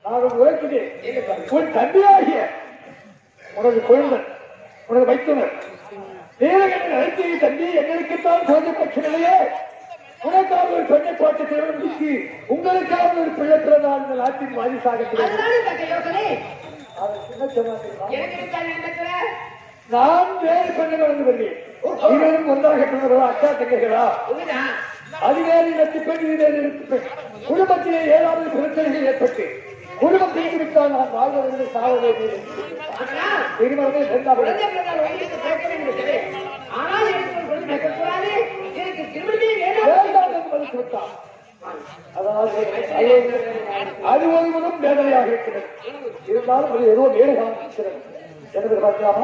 நான் உழைக்கிறேன் உன் தந்தையாகிய உனது குழந்தை உனது வைத்தனர் தேவகனை அழைத்து தந்தி எங்களுக்குத்தான் குழந்தை பிரச்சனையே உனக்காக ஒரு பெண்ணை போட்டு திருமணத்துக்கு உங்களுக்காக ஒரு பிள்ளை பிறந்தால் இந்த நாட்டின் வாரிசாக பிறகு. அதுதானே தக்க யோசனை அவர் என்ன சொன்னார் எனக்கு இருக்காது நடக்கிற நான் வேறு பெண்ணுகள் வந்து வருகிறேன் இருவரும் ஒன்றாக பிறந்தவர்களா அக்கா தங்கைகளா உண்மைதான் அது வேறு இடத்து பெண் இது வேறு இடத்து பெண் குடும்பத்திலே ஏதாவது பிரச்சனைகள் ஏற்பட்டு குடும்பம் பிரிந்து விட்டால் நான் வாழ்வதற்கு சாவதே ஆனால் திருமணமே வேண்டாம் குழந்தை பிறந்தால் உங்களுக்கு பிறக்க வேண்டும் இருக்கிறது. ஆனால் எனக்கு ஒரு குழந்தை பிறக்கக்கூடாது. எனக்கு திருமணமே வேண்டாம். வேண்டாம் என்று மறுத்து விட்டான் அதாவது அது- அது ஒருவரும் வேதனையாக இருக்கிறது இருந்தாலும் அது ஏதோ வேறு காமிக்கிறது எனக்கு பார்க்கலாமா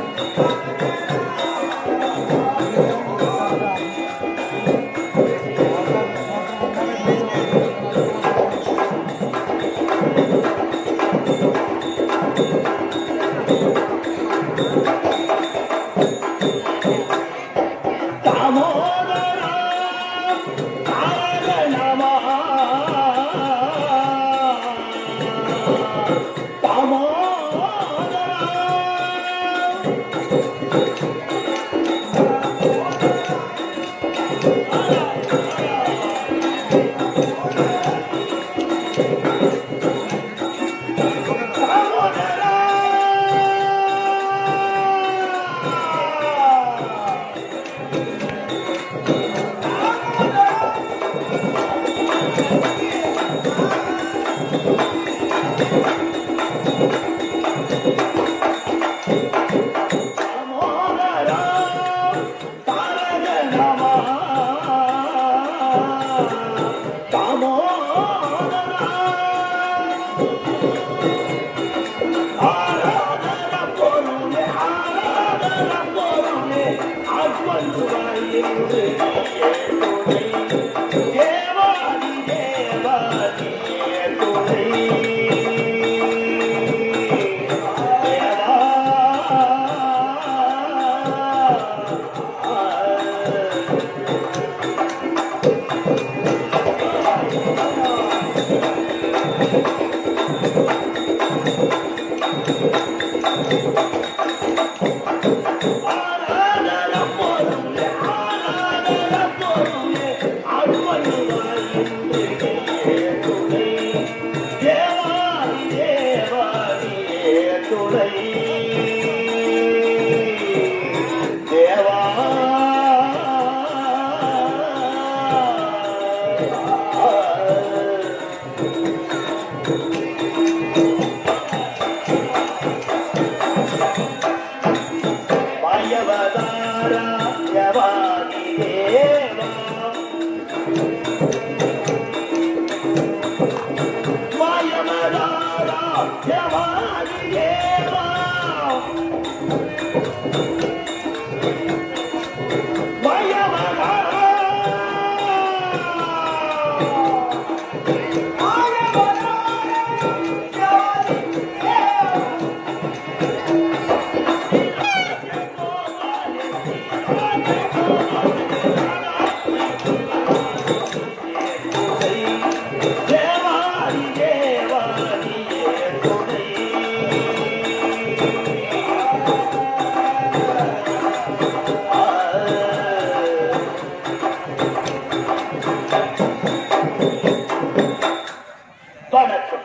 வணக்கம்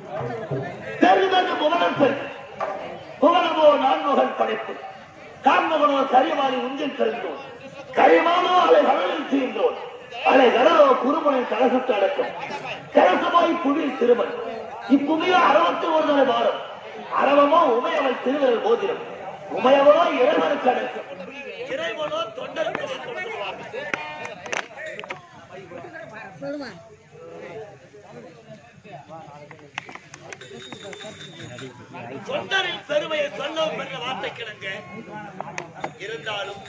பெருமது புவனப்பெண் புவனமோ நான்முகன் படைப்பு காண்முகனோ கரிமாறி உஞ்சில் கருந்தோன் கரிமானோ அலை கடலில் தீர்ந்தோன் அலை கடலோ குறுமுனை கலசத்து அடக்கம் கலசமாய் புவியில் திருமண் இப்புவியோ அறுபத்தி ஒரு மாறும் அரவமோ உமையவள் திருவிரல் மோதிரம் உமையவனோ இறைவனுக்கு அடக்கம் இறைவனோ தொண்டருக்கு அடக்கம் சொல்லுவார்கள். தொண்டரின் பெருமையை சொல்லவும் பெற்ற வார்த்தை கிடங்க இருந்தாலும்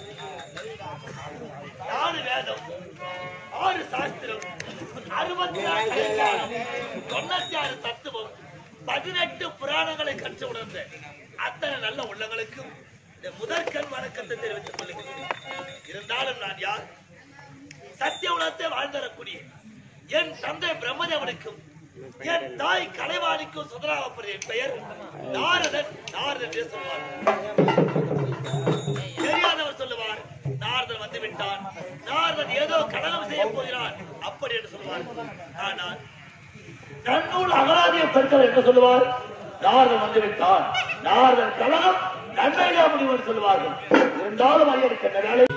நாலு வேதம் ஆறு சாஸ்திரம் அறுபத்தி ஆறு கலைஞானம், தொண்ணூத்தி ஆறு தத்துவம் பதினெட்டு புராணங்களை கற்று உணர்ந்த அத்தனை நல்ல உள்ளங்களுக்கும் இந்த முதற்கண் வணக்கத்தை தெரிவித்துக் கொள்கிறேன் இருந்தாலும் நான் யார் சத்திய உலகத்தை வாழ்ந்தரக்கூடிய என் தந்தை பிரம்மதேவனுக்கும் என் தாய் கலைவாணிக்கும் சுதராகப்படுற என் பெயர் நாரதன் நாரதன் என்று சொல்வார் தெரியாதவர் சொல்லுவார் நாரதன் வந்து விட்டான் நாரதன் ஏதோ கடகம் செய்ய போகிறான் அப்படி என்று சொல்லுவார் ஆனால் நன்னூல் அகராதிய பெண்கள் என்று சொல்லுவார் நாரதன் வந்து விட்டான் நாரதன் கழகம் நன்மையா முடிவு என்று சொல்லுவார்கள் இருந்தாலும் ஐயருக்கு என்ன வேலை